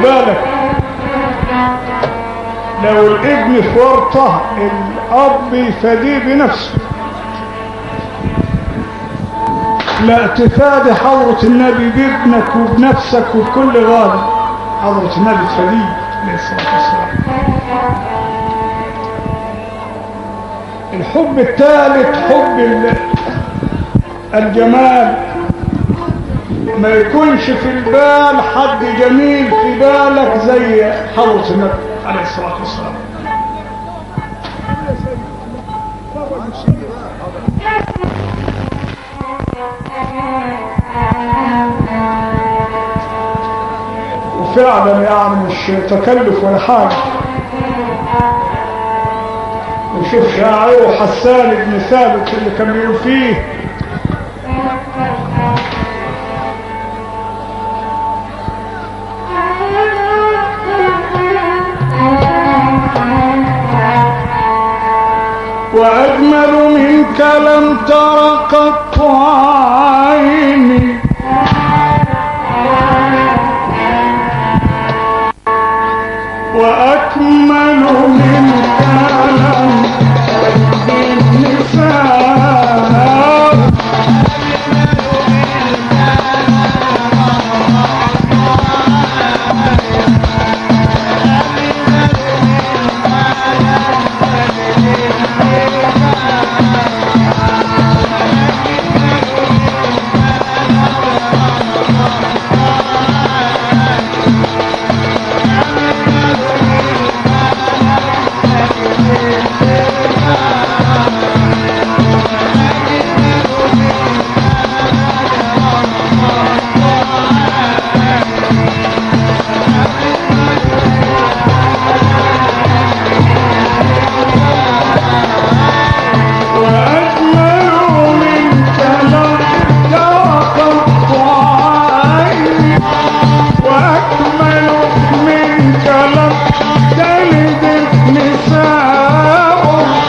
بالك لو الابن في ورطة الأب يفديه بنفسه لا تفادي حضرة النبي بابنك وبنفسك وبكل غالب حضرة النبي تفديه عليه الصلاة والسلام الحب الثالث حب ال- الجمال ما يكونش في البال حد جميل في بالك زي حضرة النبي عليه الصلاة والسلام وفعلا يعني مش تكلف ولا حاجة وشوف شاعره حسان بن ثابت اللي كان بيقول فيه وأجمل منك لم تر قط عيني وأكمل منك لم النساء وأجمل منك لم تر قط عيني وأكمل منك لم تلد النساء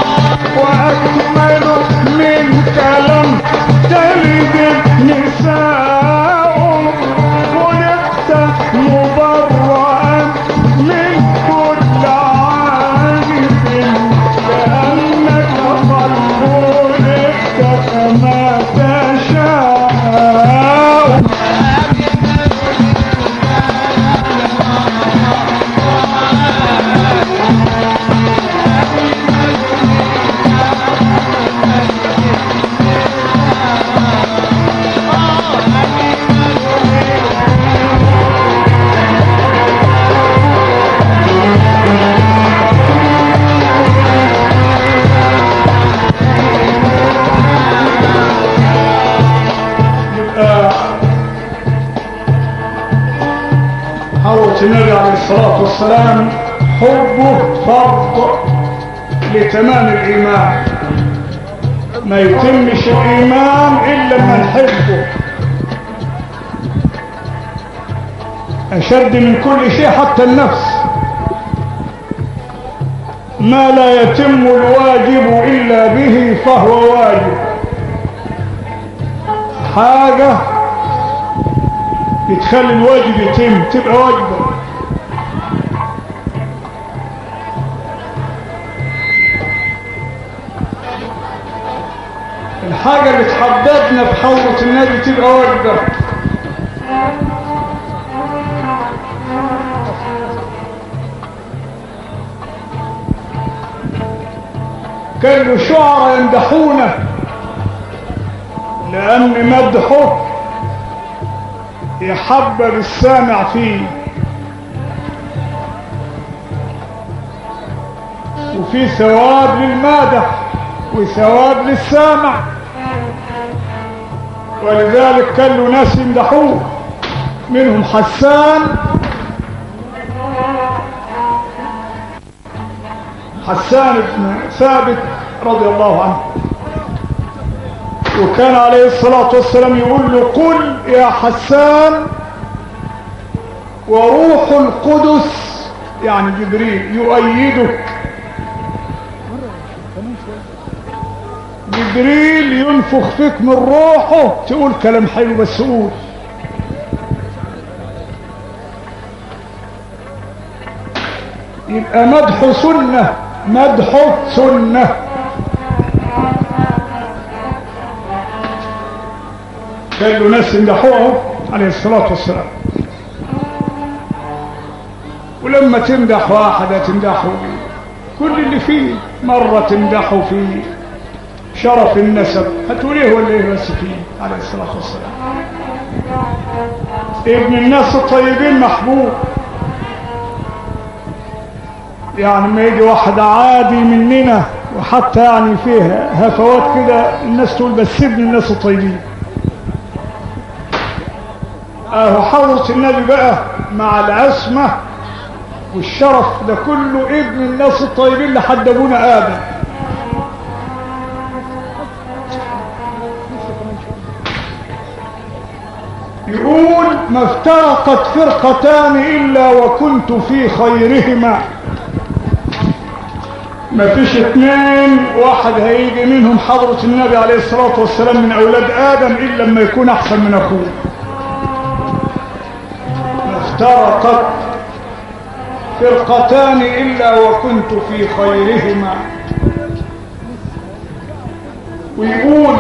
وأكمل منك لم تلد النساء خلقت مبرأ من كل عارف كأنك قد خلقت كما تشاء يبقى حضرة النبي عليه الصلاة والسلام حبه فرض لتمام الإيمان ما يتمش الإيمان إلا لما نحبه أشد من كل شيء حتى النفس ما لا يتم الواجب إلا به فهو واجب حاجة بتخلي الواجب يتم تبقى واجبة الحاجة اللي تحببنا في حضرة النبي تبقى واجبة كانوا شعراء يمدحونه لأن مدحه يحبب السامع فيه وفي ثواب للمادح وثواب للسامع ولذلك كان له ناس يمدحوه منهم حسان حسان بن ثابت رضي الله عنه وكان عليه الصلاة والسلام يقول له قل يا حسان وروح القدس يعني جبريل يؤيدك جبريل ينفخ فيك من روحه تقول كلام حلو بس قول يبقى مدح سنة مدح سنة كان له ناس يمدحوه عليه الصلاة والسلام ولما تمدح واحدة تمدحه كل اللي فيه مرة تمدحه في شرف النسب هتقوليه ولا ايه بس فيه عليه الصلاة والسلام ابن الناس الطيبين محبوب يعني ما يجي واحد عادي مننا وحتى يعني فيه هفوات كده الناس تقول بس ابن الناس الطيبين اهو حضرة النبي بقى مع العصمة والشرف ده كله ابن الناس الطيبين لحد ابونا ادم يقول ما افترقت فرقتان الا وكنت في خيرهما ما فيش اتنين واحد هيجي منهم حضرة النبي عليه الصلاة والسلام من اولاد ادم الا لما يكون احسن من اخوه ما افترقت فرقتان إلا وكنت في خيرهما ويقول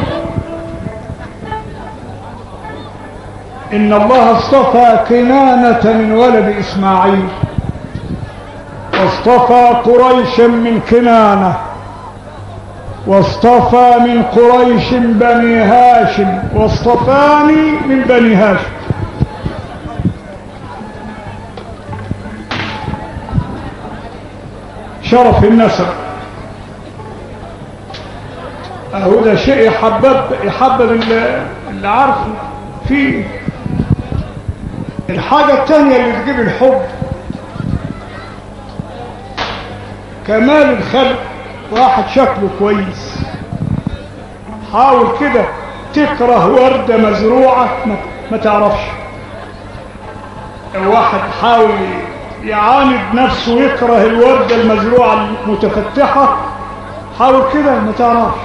إن الله اصطفى كنانة من ولد إسماعيل واصطفى قريشا من كنانة واصطفى من قريش بني هاشم واصطفاني من بني هاشم شرف النسب اهو ده شيء يحبب يحبب اللي, اللي عارفه فيه الحاجة التانية اللي تجيب الحب كمال الخلق واحد شكله كويس حاول كده تكره وردة مزروعة ما, ما تعرفش واحد حاول يعاند نفسه يكره الوردة المزروعة المتفتحة حاول كده ما تعرفش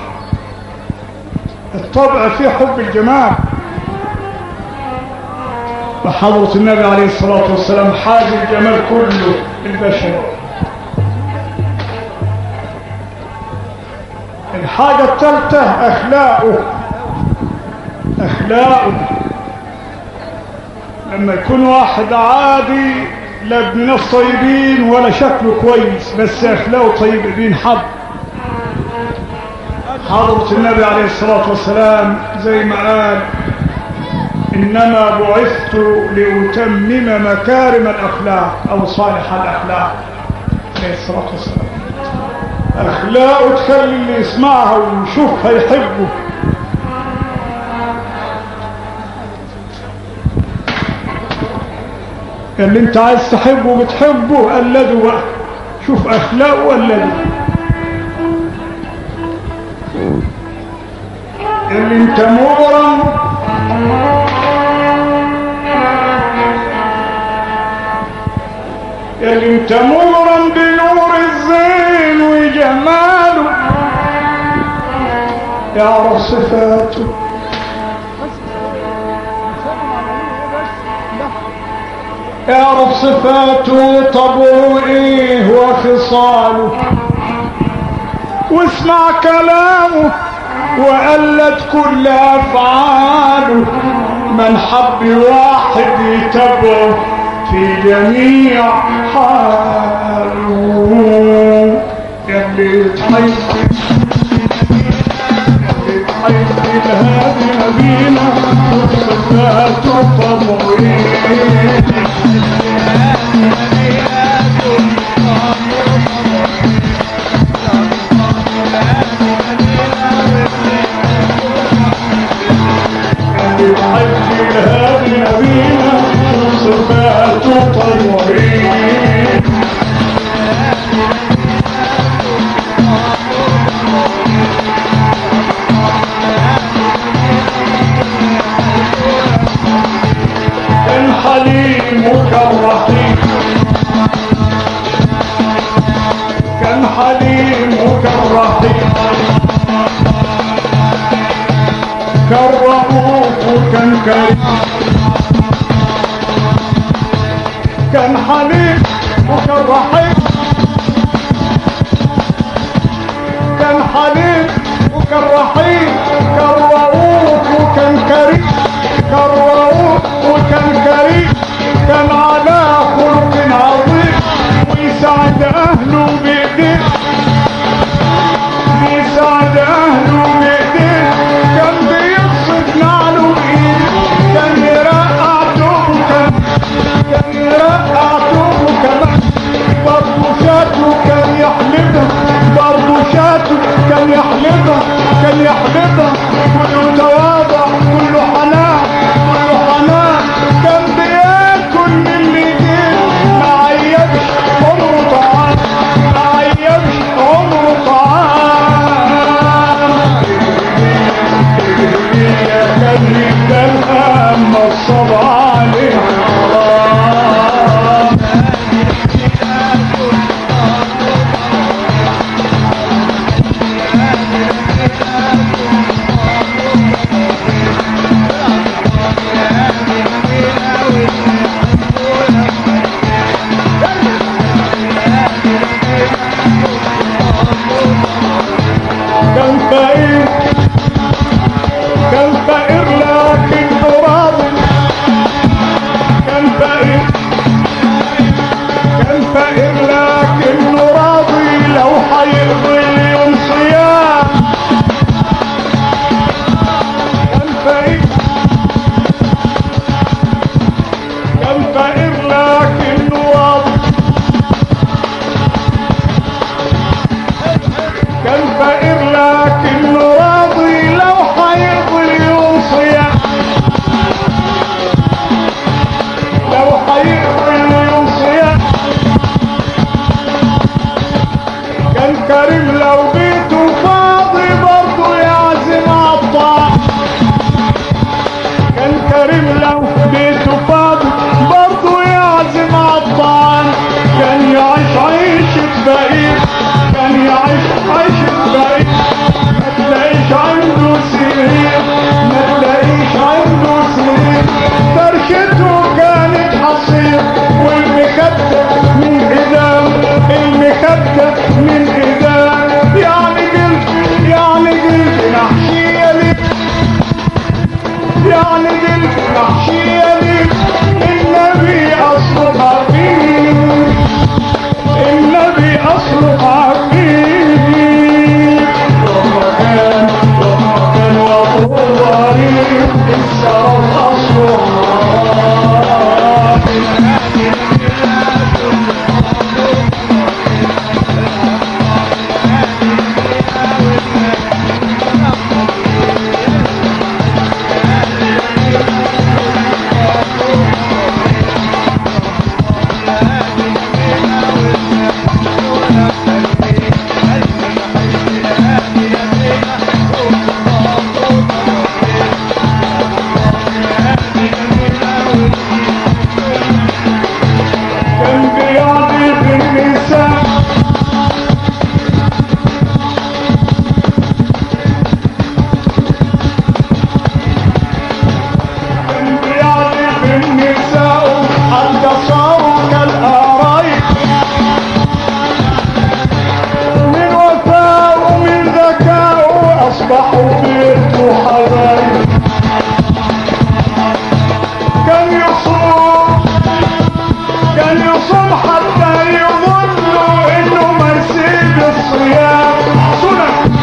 الطبع فيه حب الجمال وحضرة النبي عليه الصلاة والسلام حاج الجمال كله البشر الحاجة الثالثة أخلاقه أخلاقه لما يكون واحد عادي لا ابن ناس طيبين ولا شكله كويس بس اخلاقه طيب بينحب حضرة النبي عليه الصلاة والسلام زي ما قال إنما بعثت لأتمم مكارم الأخلاق أو صالح الأخلاق عليه الصلاة والسلام أخلاقه تخلي اللي يسمعها ويشوفها يحبه اللي انت عايز تحبه بتحبه قلده بقى شوف اخلاقه قلده اللي انت مغرم اللي انت مغرم بنور الزين وجماله يعرف صفاته اعرف صفاته طبعه ايه وخصاله واسمع كلامه وقلد كل افعاله من حب واحد يتبعه في جميع حاله يلي تحيي حيث الهادي نبينا صفاته طبعين حيث الهادي نبينا صفاته طبعين الحليم كالرحيم كان حليم كالرحيم كالرؤوف كان كريم كان حليم كالرحيم كان حليم وكان رحيم كان رؤوف وكان كريم كان رؤوف وكان كريم كان على خلق عظيم ويسعد اهله بايديه يسعد اهله بايديه كان بيقصد نعله بايده كان يرقع توبه كان كان يرقع توبه كمان برضه شاته كان يحلبها برضه شاته كان يحلبها كان يحلبها كله تواضع كله حنان كله حنان كان بياكل من اللي جه ما عيبش عمره طعام ما عيبش عمره طعام يا كان يبدلها اما الصبر عليه حرام كان فقير كان فقير لكنه راضي كان فقير كان فقير لكنه راضي لو هيقضي اليوم صيام كان فقير كان فقير لكنه راضي كان فقير لكنه راضي لو هيقضي اليوم صيام لو هيقضي اليوم صيام كان كريم لو بيته فاضي برضه يعزم عالطعام كان كريم لو بيته فاضي برضه يعزم عالطعام كان يعيش عيشة فقير كان يعيش عيشة فقير ما تلاقيش عنده سرير ما تلاقيش عنده سرير فرشته كانت حصير والمخدة من إدام المخدة من إدام يعني قلت يعني قلت محشية ليه يعني قلت محشية ليه النبي أصله حبيب النبي أصله حبيب رمضان رمضان وطول غريب الشرف أصله كان بيعدي في النساء كان بيعدي في النساء حتى صاروا كالقرايب من وفاء ومن ذكاء أصبحوا بيته حبايب كان يصوم كان يصوم حتى يظنوا انه مرسيد الصيام سنة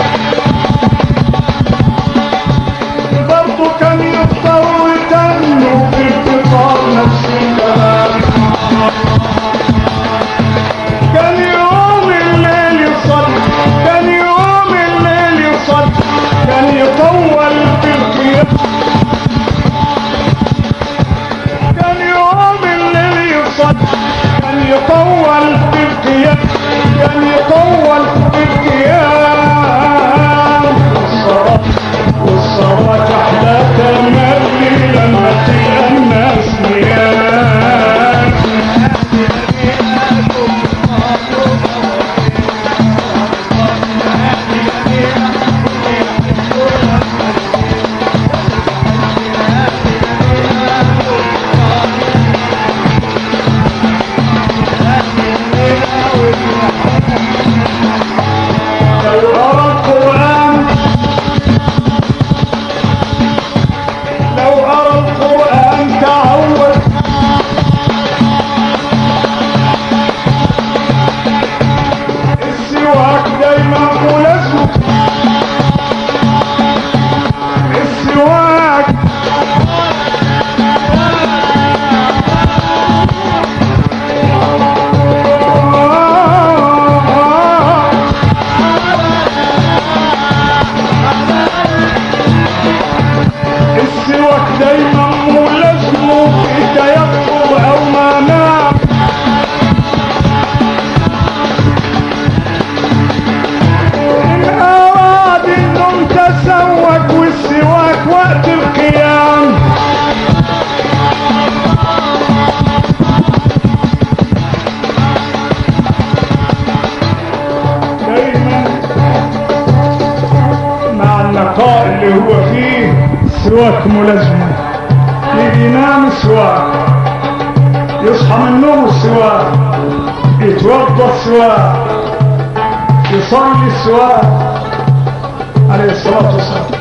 برضه كان يفطر ويتنوا في الفطار نفس الكلام كان يوم الليل يصلي كان يوم الليل يصلي كان يطول في القيام كان يوم الليل يصلي كان يطول في القيام كان يطول في القيام والصلاة والصلاة أحلى تملي لما تلقى الناس نيام اللي هو فيه سواك ملازمه يجي ينام سواك يصحى من النوم السواك يتوضا السواك يصلي السواك عليه الصلاه والسلام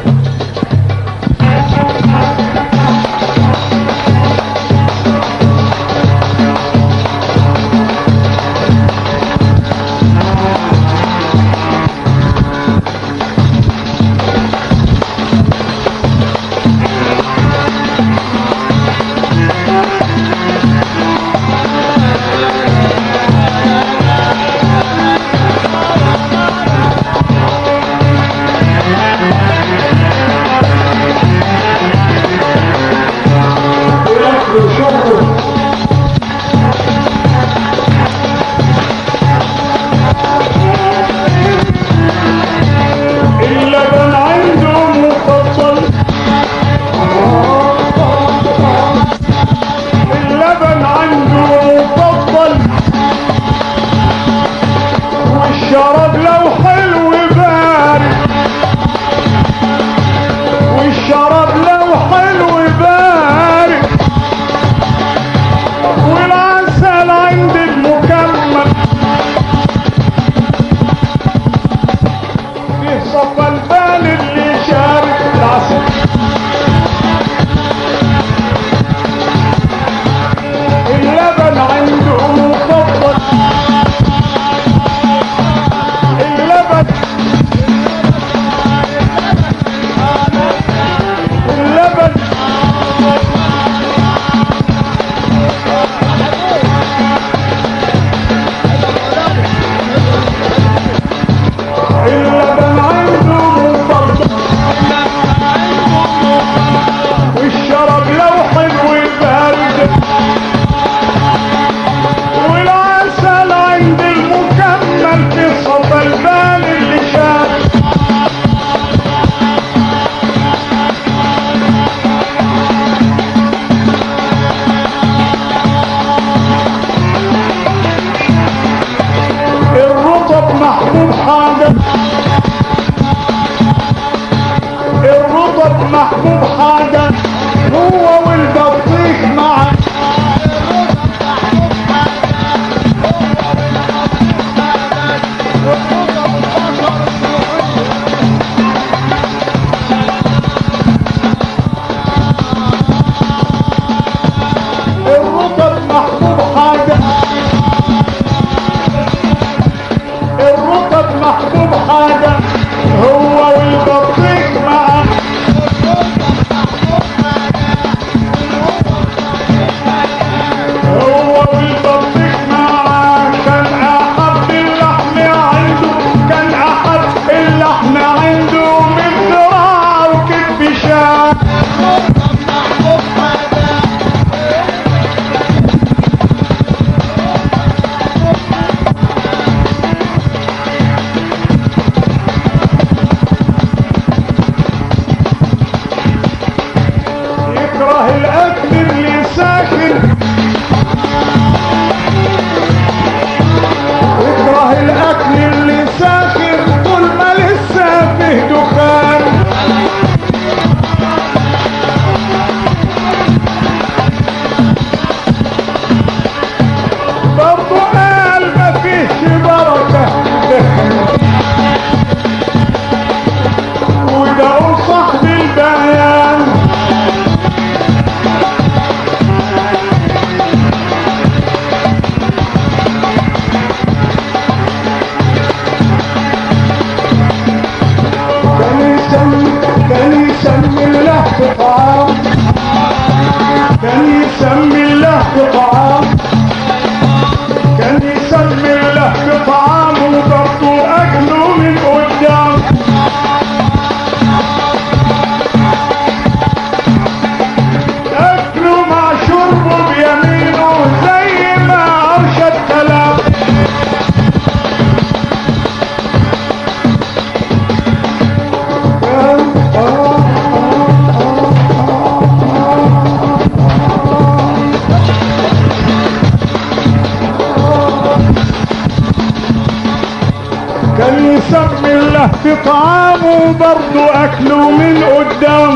وياكل وشربه اللبن عنده مفضل اللبن عنده مفضل والشراب لو حلو بارد والشراب لو حلو بارد والعسل عندك مكمل فيه صفى البال اللي شارك العسل اللبن عنده مفضل اللبن اللبن اللبن عنده مفضل والشرب لو حلو بارد والعسل عند المكمل في صفى البال اللي شاف الرطب محبوب حاجة الرطب محبوب حاجة هو والبطيخ معا الرطب محبوب حاجة الرطب محبوب حاجة هو والبطيخ معا هو والبطيخ معا كان أحب اللحم عنده كان أحب اللحم عنده من ذراع وكتف شاه يكره الاكل اللي ساخن يكره الاكل اللي ساخن طول ما لسه فيه دخان في طعامه برضو اكله من قدام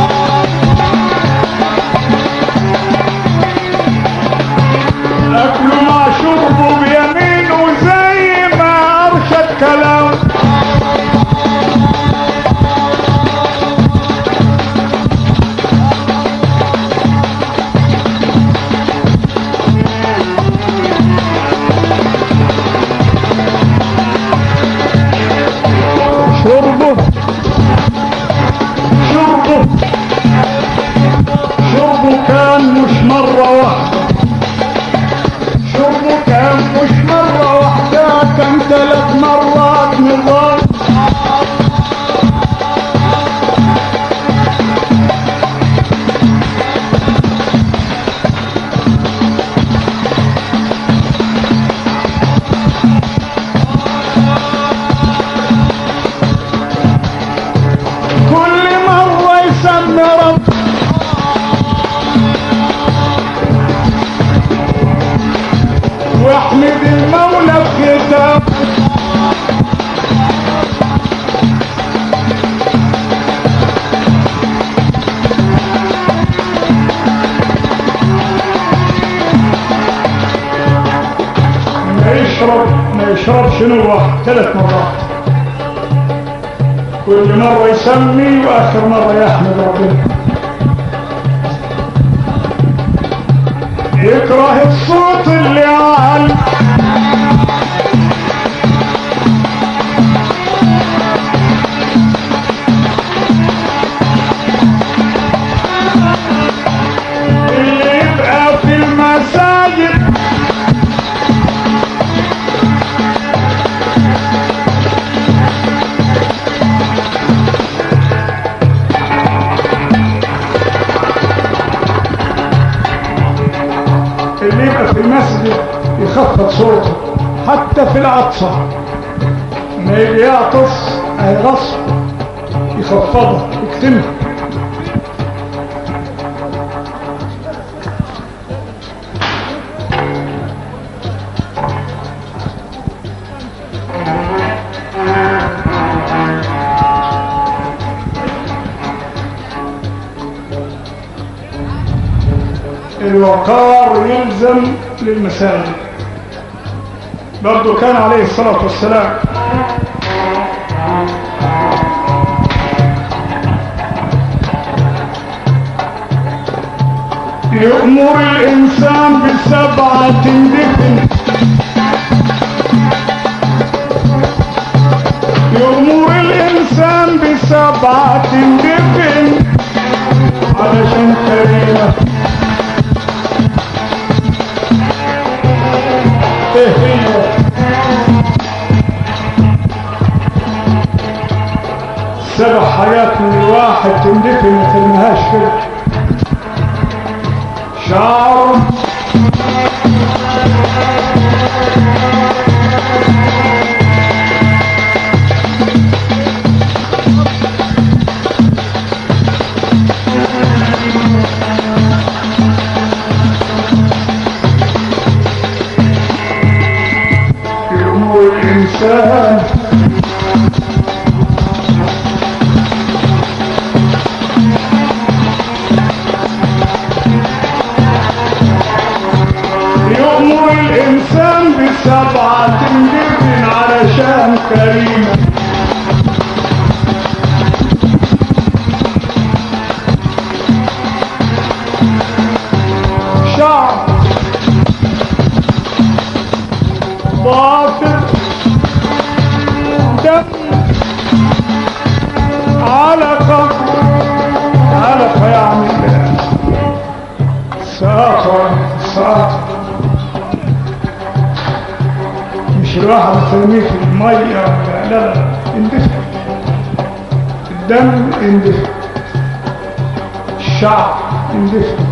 اكله مع شربه بيمينه زي ما ارشد كلام شربه شربه شربه كان مش مرة واحدة شربه كان مش مرة واحدة كان ثلاث مرات نظام كل مرة يسمى رب واحمد المولى بختام ما يشرب ما يشربش نوح ثلاث مرات كل مرة يسمي وآخر مرة يحمد ربنا يكره الصوت اللي عال اللي يبقى في المساجد اللي يبقى في المسجد يخفض صوته حتى في العطسة ما يجي يعطس هيغصب يخفضها يكتمها الوقار يلزم للمساجد برضو كان عليه الصلاة والسلام يأمر الإنسان بسبعة دفن يأمر الإنسان بسبعة دفن علشان كريمة ايه هي سبع حاجات من الواحد تندفن ما ترميهاش كده شعر في أمور الإنسان يأمر الإنسان بسبعة جبن علشان كريمة شعب ضافر دم علقة علقة يعني ساطر ساطر مش الواحد ترميه في المية ولا- لا لا اندفع الدم اندفع الشعب اندفع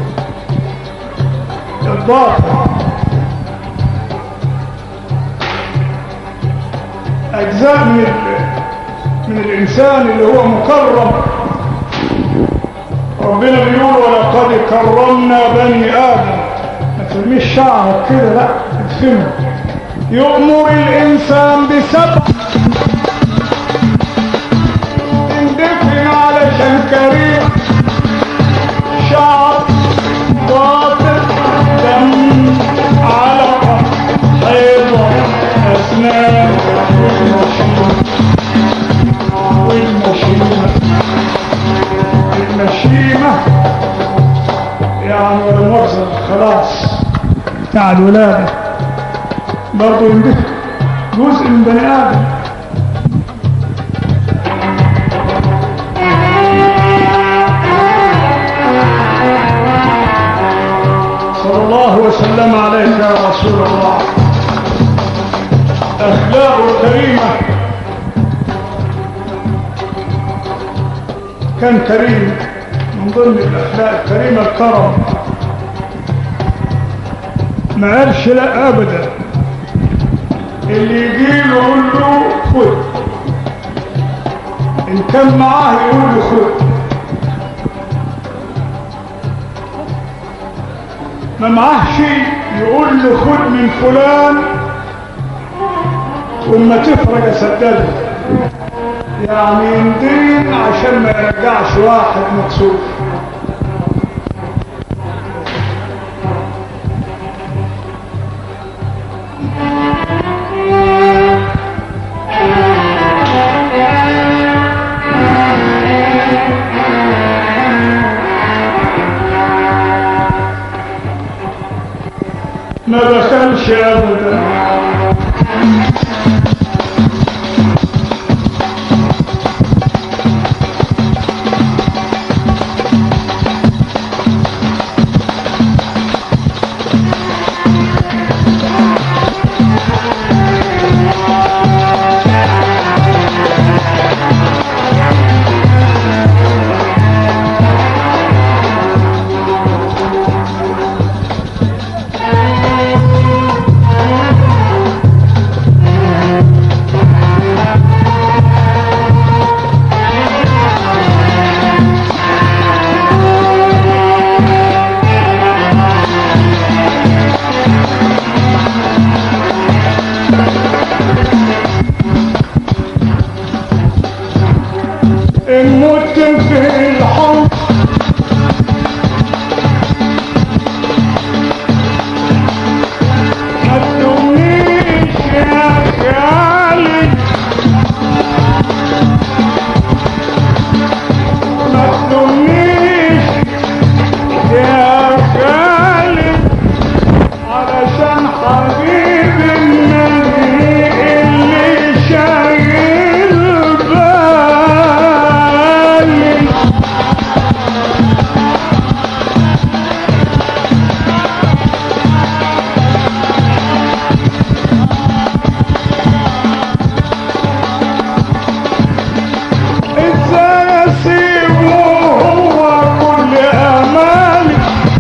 الضافر أجزاء من ال- من الإنسان اللي هو مكرم ربنا بيقول ولقد كرمنا بني آدم ما ترميش شعرك كده لا ادفنه يؤمر الإنسان بسبع علشان كريم شعر ضافر دم علقة حيضة أسنان والمشيمة والمشيمة المشيمة يعني ولا مؤاخذة خلاص بتاع الولادة برضه ينبه جزء من بني آدم صلى الله وسلم عليك يا رسول الله أخلاق كريمة كان كريم من ضمن الأخلاق الكريمة الكرم ما قالش لا أبدا اللي يجيله يقول له خد إن كان معاه يقول له خد ما معاه شيء يقول له خد من فلان وما تفرج اسدده يعني يندين عشان ما يرجعش واحد مكسوف ما دخلش ابدا إن مت في الحب ما تدومنيش يا خالي ما تدومنيش يا خالي علشان حبيبي النبي اللي شايل بالي ازاي اسيبه هو كل امالي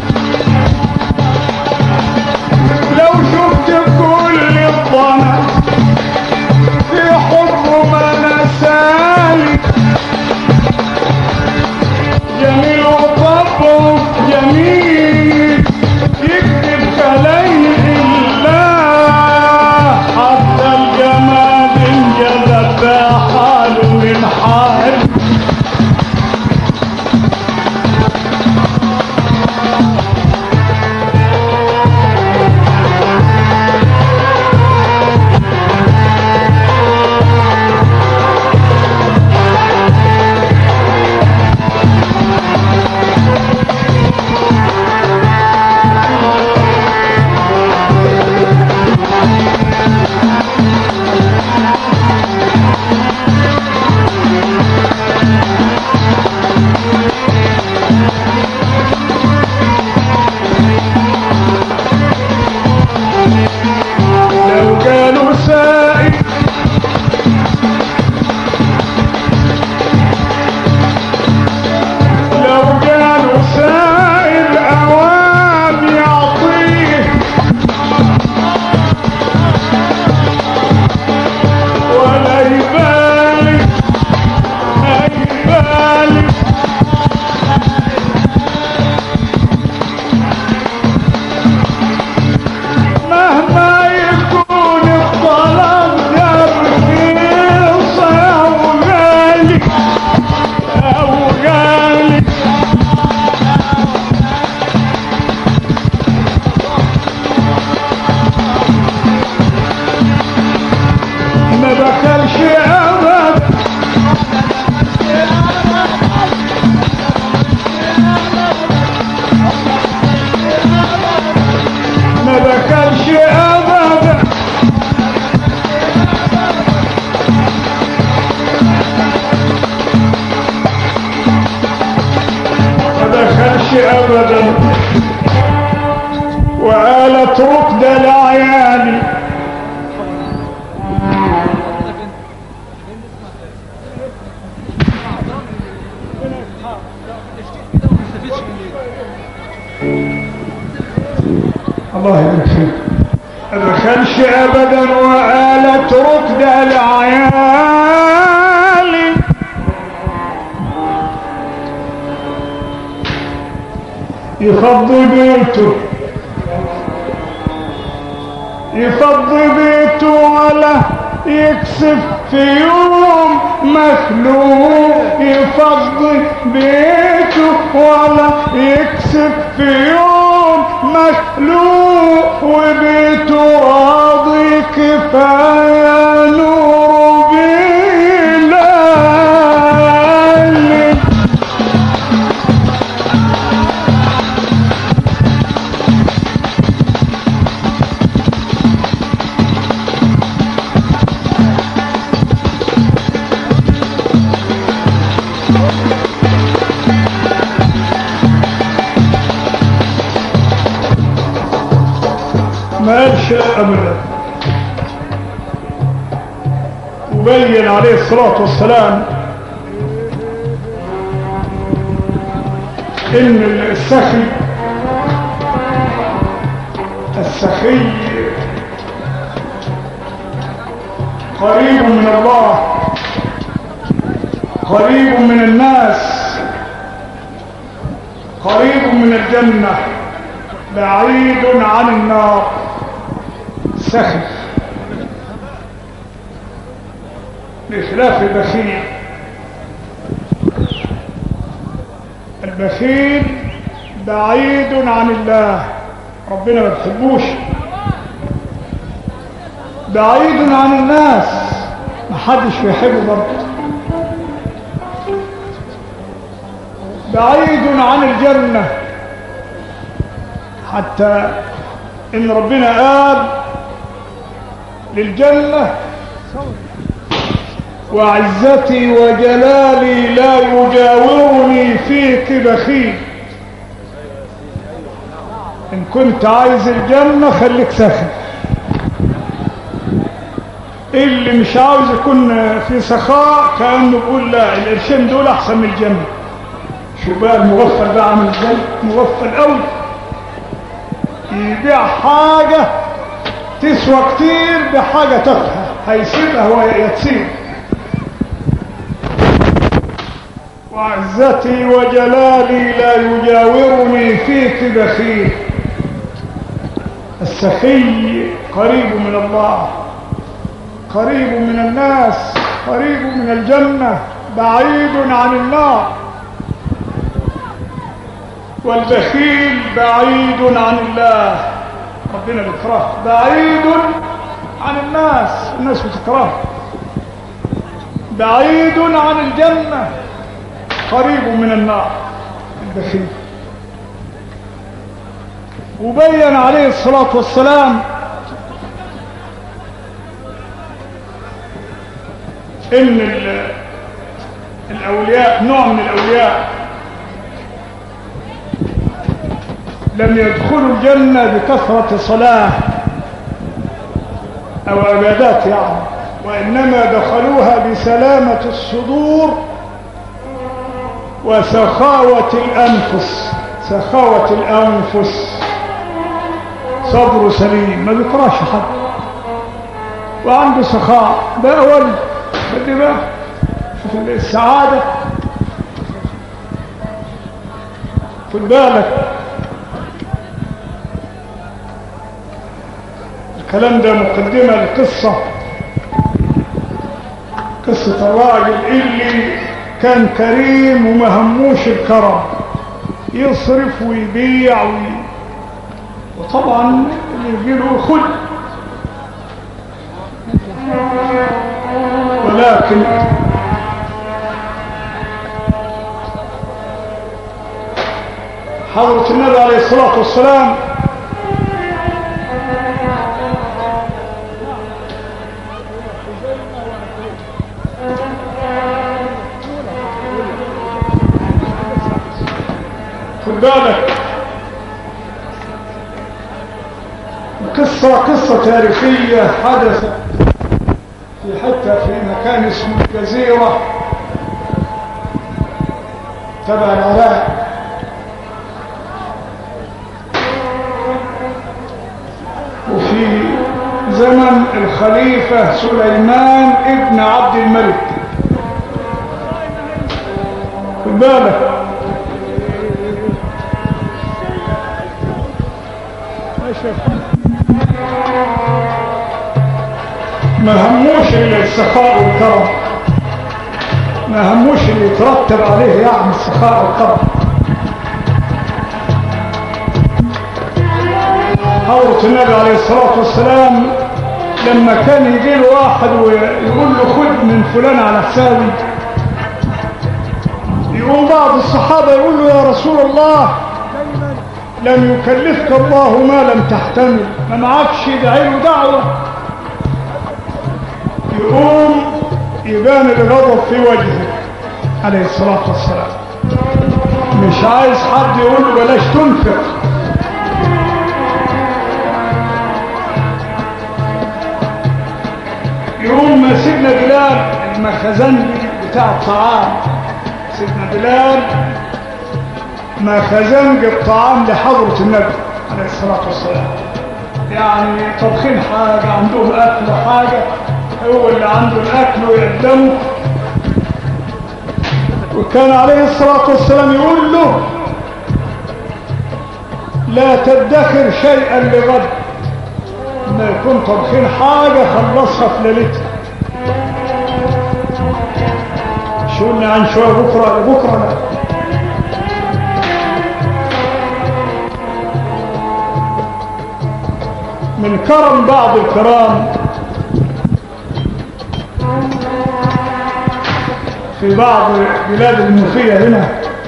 لو شفت كل الضنا في حبه ما نسالي جميل وطبعه جميل يكتب كلام الله حتى الجمال انجذب حاله من حال بخلش ابدا وقالت ركدة لعيالي الله يبارك فيك ما بخلش ابدا وقالت ركدة لعيالي يفضي بيته يفضي بيته ولا يكسف في يوم مخلوق يفضي بيته ولا يكسف في يوم مخلوق وبيته راضي كفاية نور بلالي ما قالش ابدا وبين عليه الصلاة والسلام ان السخي السخي قريب من الله قريب من الناس قريب من الجنة بعيد عن النار سخي بخلاف البخيل البخيل بعيد عن الله ربنا ما بيحبوش بعيد عن الناس ما حدش بيحبه برضه بعيد عن الجنة حتى ان ربنا قال للجنة وعزتي وجلالي لا يجاورني فيك بخيل ان كنت عايز الجنة خليك سخي اللي مش عاوز يكون في سخاء كأنه بيقول لا القرشين دول احسن من الجنة شو بقى المغفل بقى عامل ازاي مغفل قوي يبيع حاجة تسوى كتير بحاجة تافهة هيسيبها ويتسيب وعزتي وجلالي لا يجاورني فيك بخيل السخي قريب من الله قريب من الناس قريب من الجنة بعيد عن النار والبخيل بعيد عن الله ربنا بيكرهه بعيد عن الناس الناس بتكرهه بعيد عن الجنة قريب من النار البخيل وبين عليه الصلاة والسلام ان ال- الاولياء نوع من الاولياء لم يدخلوا الجنة بكثرة صلاة او عبادات يعني وانما دخلوها بسلامة الصدور وسخاوة الانفس سخاوة الانفس صدره سليم ما بيكرهش حد وعنده سخاء ده اول خدي بقى شوف السعادة خد بالك الكلام ده مقدمة لقصة قصة الراجل اللي كان كريم وما هموش الكرم يصرف ويبيع وي... وطبعا اللي يجيله خد ولكن حضرة النبي عليه الصلاة والسلام خد بالك قصة قصة تاريخية حدثت في حتى في مكان اسمه الجزيرة تبع العراق وفي زمن الخليفة سليمان ابن عبد الملك خد بالك ما هموش الا السخاء والكرم ما هموش اللي يترتب عليه يعني السخاء والكرم حضرة النبي عليه الصلاة والسلام لما كان يجي له واحد ويقول له خد من فلان على حسابي يقوم بعض الصحابة يقول له يا رسول الله لم يكلفك الله ما لم تحتمل ما معكش دعي له دعوة يقوم يبان الغضب في وجهه عليه الصلاة والسلام مش عايز حد يقول له بلاش تنفق يقوم سيدنا بلال المخزن بتاع الطعام سيدنا بلال مخزن الطعام لحضرة النبي عليه الصلاة والسلام يعني طبخين حاجة عندهم أكل حاجة هو اللي عنده الأكل ويقدمه وكان عليه الصلاة والسلام يقول له لا تدخر شيئا لغد ما يكون طبخين حاجة خلصها في ليلتها شو قلنا عن شوية بكرة بكرة لا من كرم بعض الكرام في بعض بلاد المنوفية هنا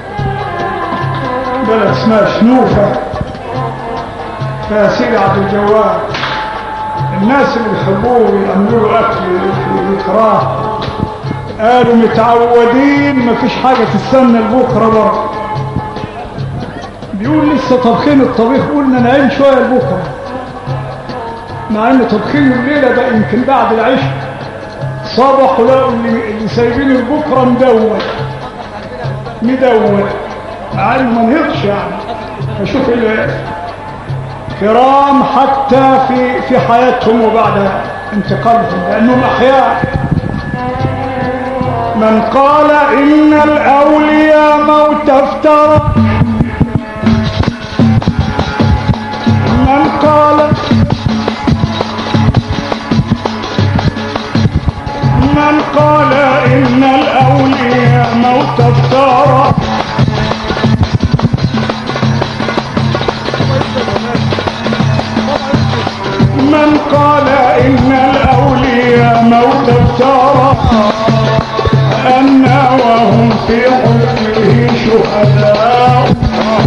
بلد اسمها شنوفة فيها سيدي عبد الجواد الناس اللي بيحبوه ويعملوا له اكل ويكراه قالوا متعودين مفيش حاجة تستنى لبكرة برضه بيقول لسه طبخين الطبيخ قلنا نعين شوية لبكرة مع ان طبخين الليلة ده يمكن بعد العشاء صبحوا لقوا اللي, اللي سايبين البكرة مدون مدون مع انه ما نهضش يعني فشوف كرام حتى في في حياتهم وبعد انتقالهم لانهم احياء من قال ان الاولياء موت افترى من قال من قال ان الاولياء موت افترى من قال إن الأولياء موت افترى أن وهم في حكمه شهداء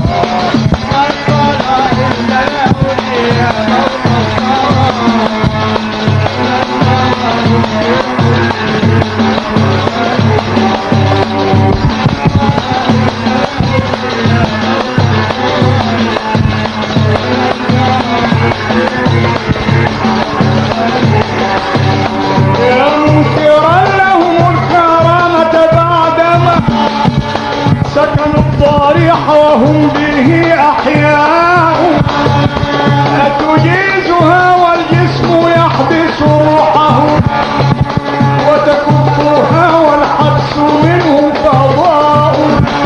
يا منكرا لهم الكرامة بعدما سكنوا الضريح وهم به أحياء أتجيزها والجسم يحبس روحه وتكفها والحبس منه فضاء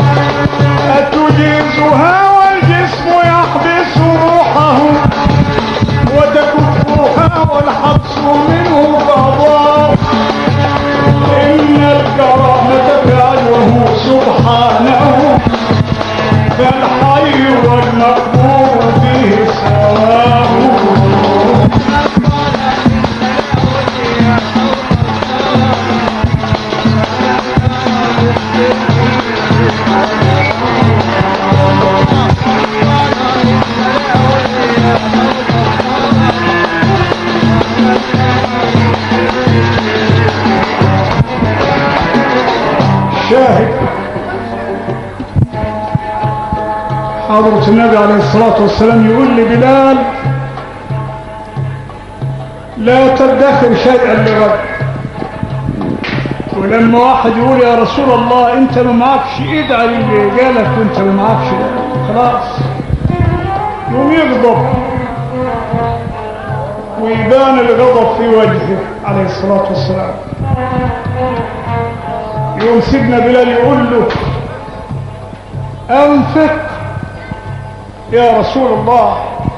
أتجيزها والجسم يحبس روحه وتكفها والحبس منه فضاء إن الكرامة فعله سبحانه فالحي والمقبور فيه سواء حضرة النبي عليه الصلاة والسلام يقول لبلال لا تدخر شيئا لغد ولما واحد يقول يا رسول الله انت ما معكش ادعي اللي جالك وانت ما معكش خلاص يقوم يغضب ويبان الغضب في وجهه عليه الصلاة والسلام يقوم سيدنا بلال يقول له أنفق يا رسول الله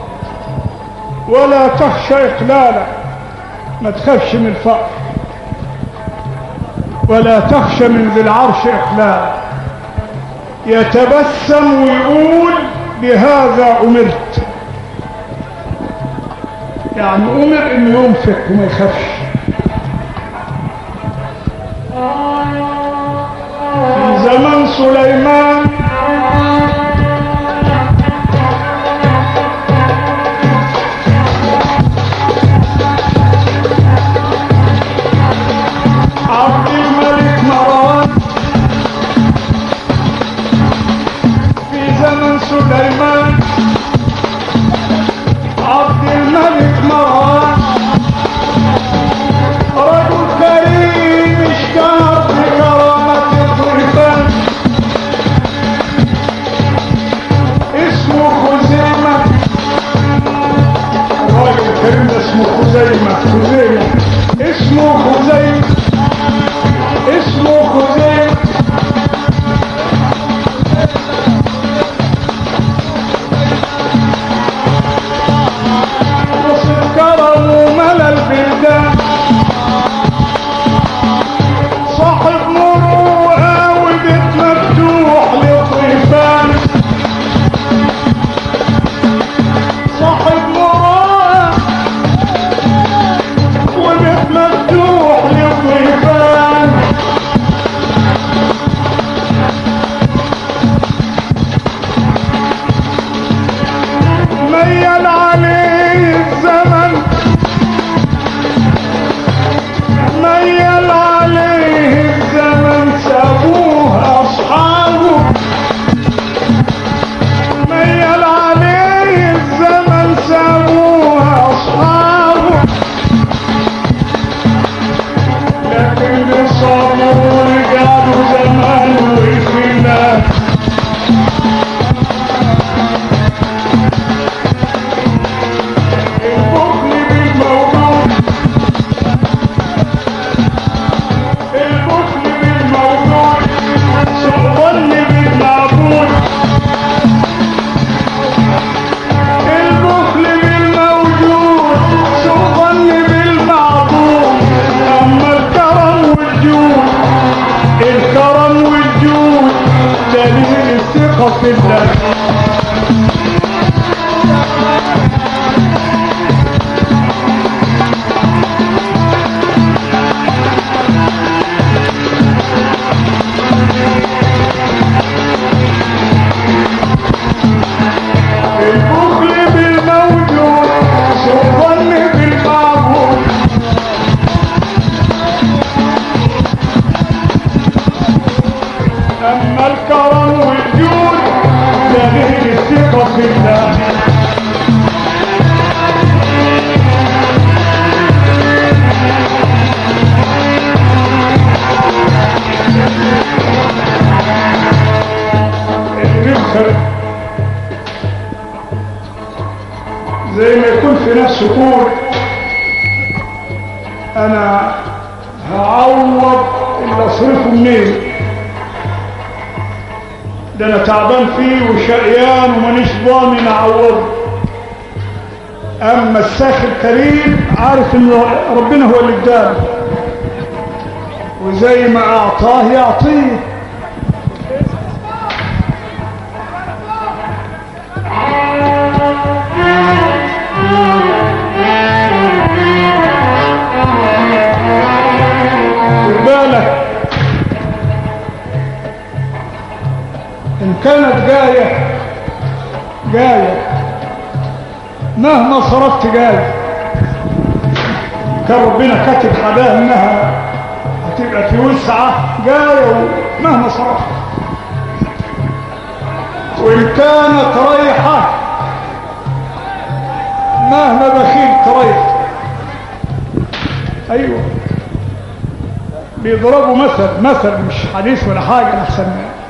ولا تخشى إقلالا ما تخافش من الفقر ولا تخشى من ذي العرش إقلالا يتبسم ويقول بهذا أمرت يعني أمر إنه ينفق وما يخافش في زمن سليمان عبد الملك مروان في زمن سليمان عبد الملك مروان رجل كريم اشتهر بكرامة الضيفان اسمه خزيمة الراجل الكريم ده اسمه خزيمة خزيمة اسمه خزيمة اسمه خزيمة وصف كرمه ملا البلدان صاحب مروءة وبيت مفتوح للضيفان صاحب مروءة وبيت مفتوح للضيفان ميل عليه الزمن ميل عليه الزمن سابوه أصحابه ميل عليه الزمن سابوه أصحابه لكن صاروا رجالوا زمان وخلاف البخل بالموضوع البخل بالموضوع سؤال بالمعبود البخل بالموجود سؤال بالمعبود أما الكرم والجود الكرم والجود دليل الثقة في الله البخل بالموجود سوء الظن بالمعبود أما الكرم والجود دليل الثقة في الله الرزق زي ما يكون في نفسه يقول انا هعوض اللي اصرفه منين ده انا تعبان فيه وشقيان ومانيش ضامن اعوضه اما الساخي الكريم عارف ان ربنا هو اللي اداله وزي ما اعطاه يعطيه خد بالك ان كانت جاية جاية مهما صرفت جاية كان ربنا كاتب حداها انها هتبقى في وسعة جاية ومهما صرفت وإن كانت ريحة مهما بخيل ريح أيوة بيضربوا مثل مثل مش حديث ولا حاجة أحسن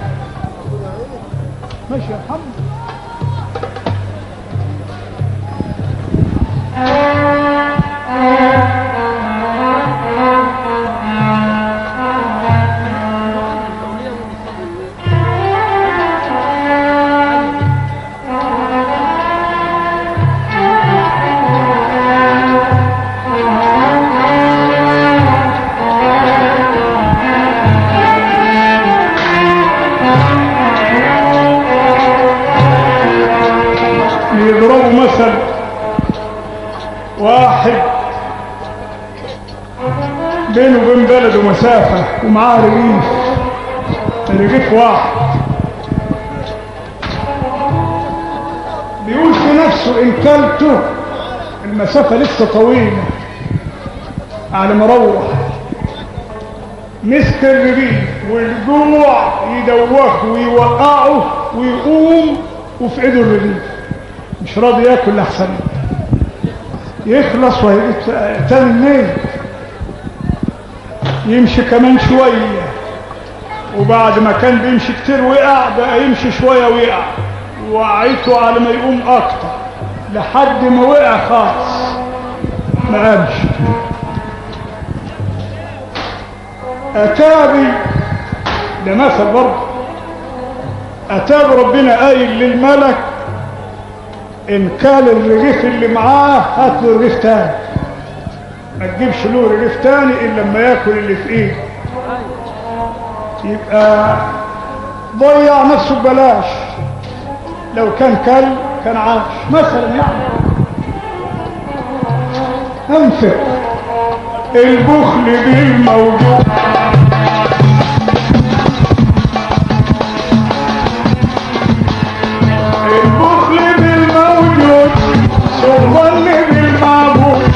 ماشي يا محمد بيضربوا مثل واحد بينه وبين بلده مسافة ومعاه رغيف رغيف واحد بيقول في نفسه إن كلته المسافة لسه طويلة على ما اروح مسك الرغيف والجوع يدوخه ويوقعه ويقوم وفي ايده الرغيف مش راضي ياكل احسن يخلص وهيجي تاني منين يمشي كمان شوية وبعد ما كان بيمشي كتير وقع بقى يمشي شوية وقع وقعته على ما يقوم اكتر لحد ما وقع خالص ما قامش اتابي ده مثل برضه اتاب ربنا قايل للملك ان كان الرغيف اللي معاه هات له رغيف تاني ما تجيبش له رغيف تاني الا لما ياكل اللي في ايده يبقى ضيع نفسه ببلاش لو كان كل كان عاش مثلا يعني انفق البخل بالموجود البخل بالموجود الظن بالمعبود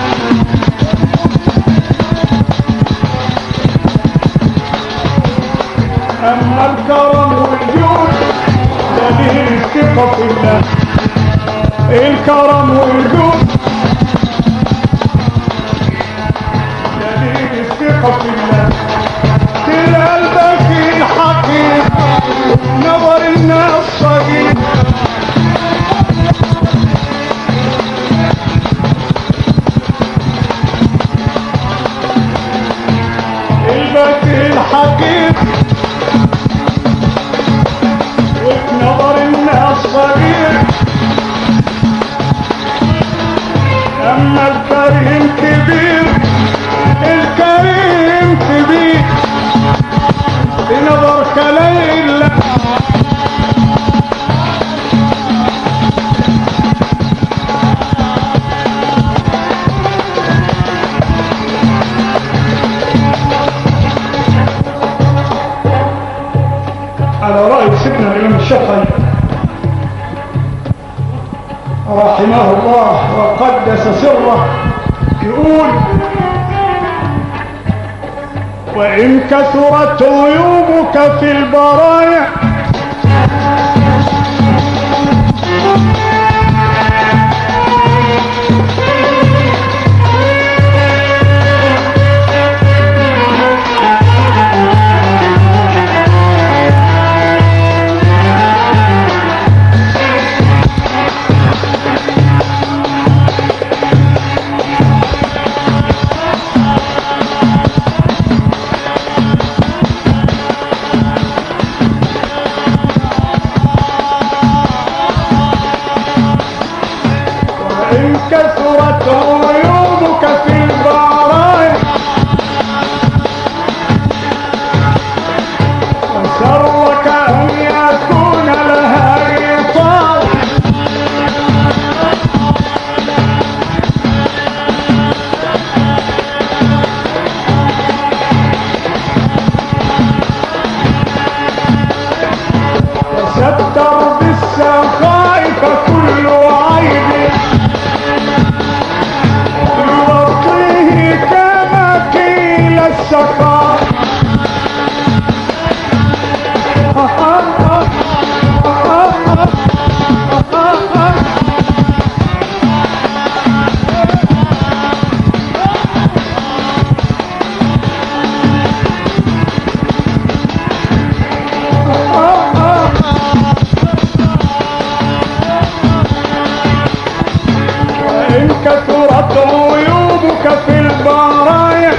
أما الكرم والجود دليل الثقة في الله الكرم والجود دليل الثقة في الله تلا قلبك الحقيق نظر الناس صغير قلبك الحقيق وفي نظر الناس صغير اما الكريم كبير الكريم كبير بنظرك ليلة على رأي سيدنا الإمام الشافعي رحمه الله وقدس سره يقول وإن كثرت عيوبك في البرايا وإن كثرت عيوبك في البرايا وسرك أن يكون لها غطاء تستر بالسخاء فكل عيب يغطيه كما قيل السخاء عيوبك في البرايا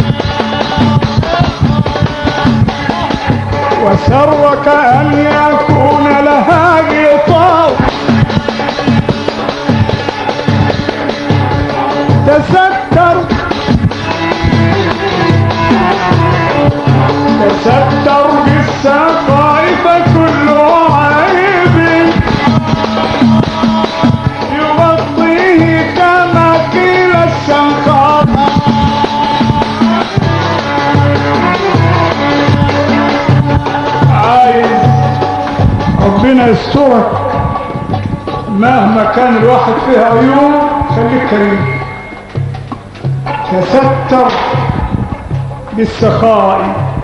وسرك أن يكون لها غطاء تستر تستر بالسقائف كل عيب يغطيه كما قيل السخاء عايز ربنا يسترك مهما كان الواحد فيه عيوب خليك كريم تستر بالسخاء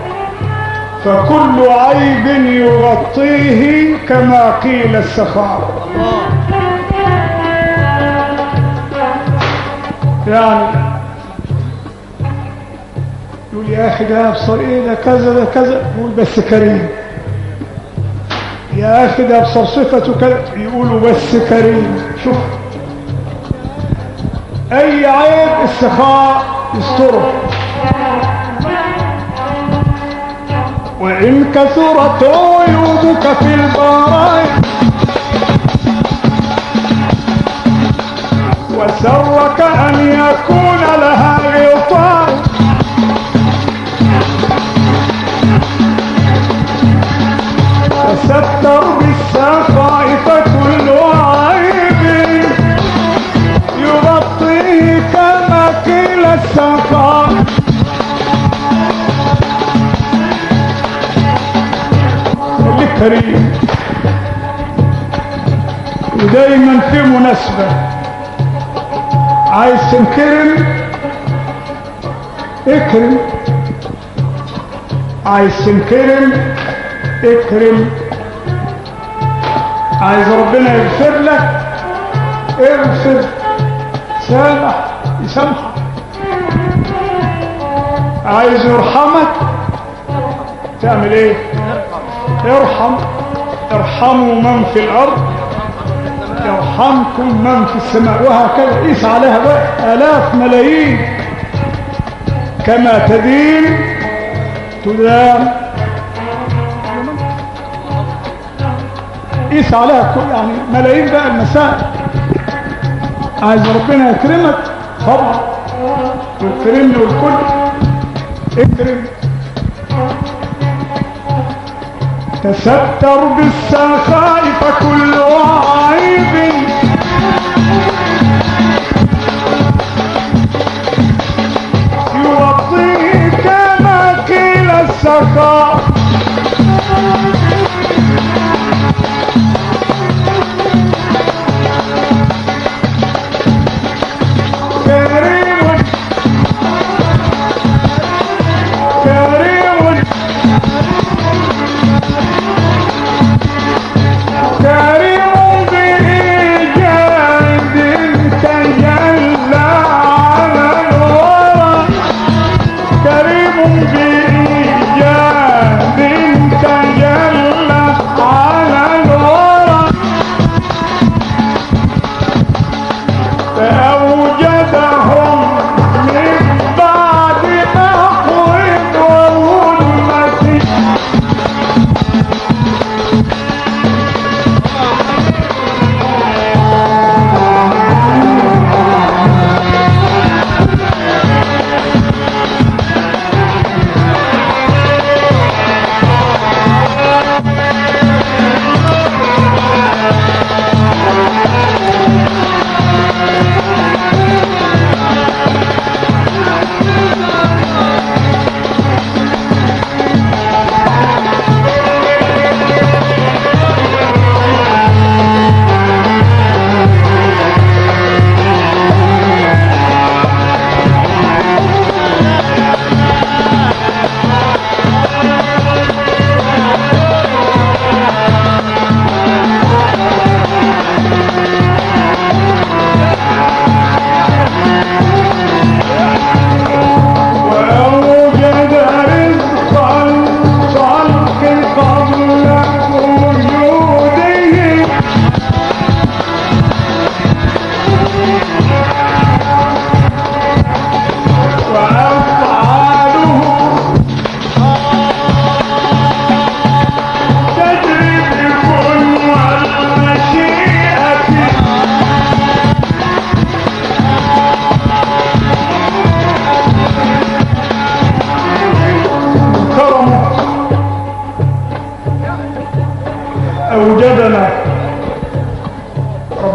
فكل عيب يغطيه كما قيل السخاء يعني يقول يا اخي ده ابصر ايه ده كذا ده كذا يقول بس كريم يا اخي ده ابصر صفته كذا يقولوا بس كريم شوف اي عيب السخاء يستره وان كثرت عيوبك في البرايا وسرك ان يكون لها غطاء تستر بالسخائف كل عيب يغطيه كما قيل السخاء خليك كريم ودايما في مناسبة عايز تنكرم اكرم عايز تنكرم اكرم عايز ربنا يغفر لك اغفر سامح يسامحك عايز يرحمك تعمل ايه ارحم ارحموا من في الارض يرحمكم من في السماء وهكذا قيس عليها بقى الاف ملايين كما تدين تدام قيس عليها كل يعني ملايين بقى المسائل عايز ربنا يكرمك طبعا ويكرمني والكل اكرم تستر بالسخاء فكل عيب يوطيه كما قيل السخاء كريم كريم كريم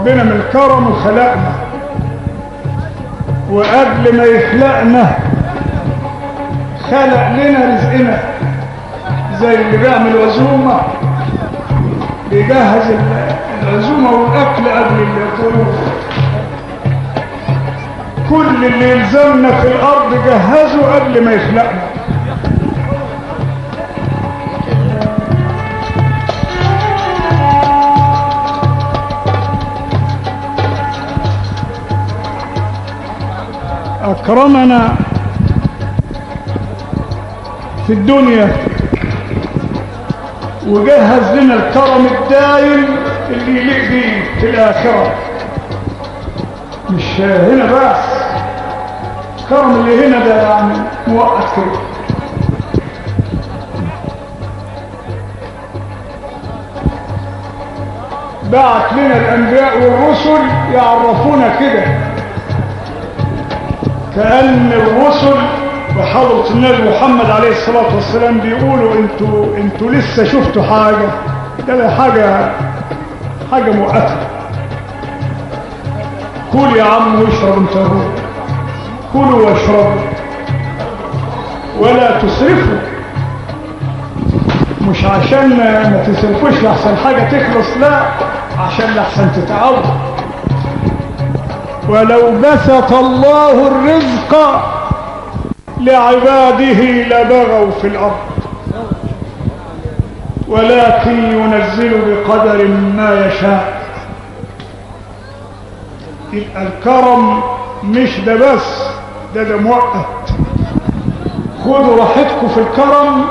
ربنا من كرمه خلقنا وقبل ما يخلقنا خلق لنا رزقنا زي اللي بيعمل عزومة بيجهز العزومة والأكل قبل الظروف كل اللي يلزمنا في الأرض جهزه قبل ما يخلقنا أكرمنا في الدنيا وجهز لنا الكرم الدايم اللي يليق بيه في الآخرة مش هنا بس الكرم اللي هنا ده يعني مؤقت كده بعت لنا الأنبياء والرسل يعرفونا كده كأن الرسل وحضرة النبي محمد عليه الصلاة والسلام بيقولوا انتوا انتوا لسه شفتوا حاجة ده حاجة حاجة مؤقتة كل يا عم واشرب انت هو كلوا واشربوا ولا تسرفوا مش عشان ما تسرفوش لحسن حاجة تخلص لا عشان لحسن تتعود ولو بسط الله الرزق لعباده لبغوا في الأرض ولكن ينزل بقدر ما يشاء يبقى الكرم مش ده بس ده ده مؤقت خدوا راحتكم في الكرم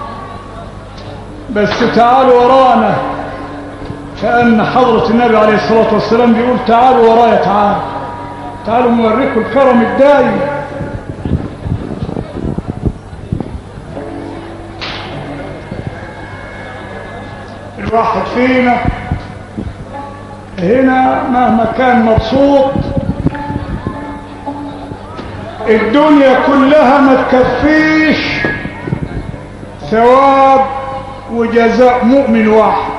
بس تعالوا ورانا كأن حضرة النبي عليه الصلاة والسلام بيقول تعالوا ورايا تعالوا تعالوا نوريكم الكرم الدائم الواحد فينا هنا مهما كان مبسوط الدنيا كلها ما تكفيش ثواب وجزاء مؤمن واحد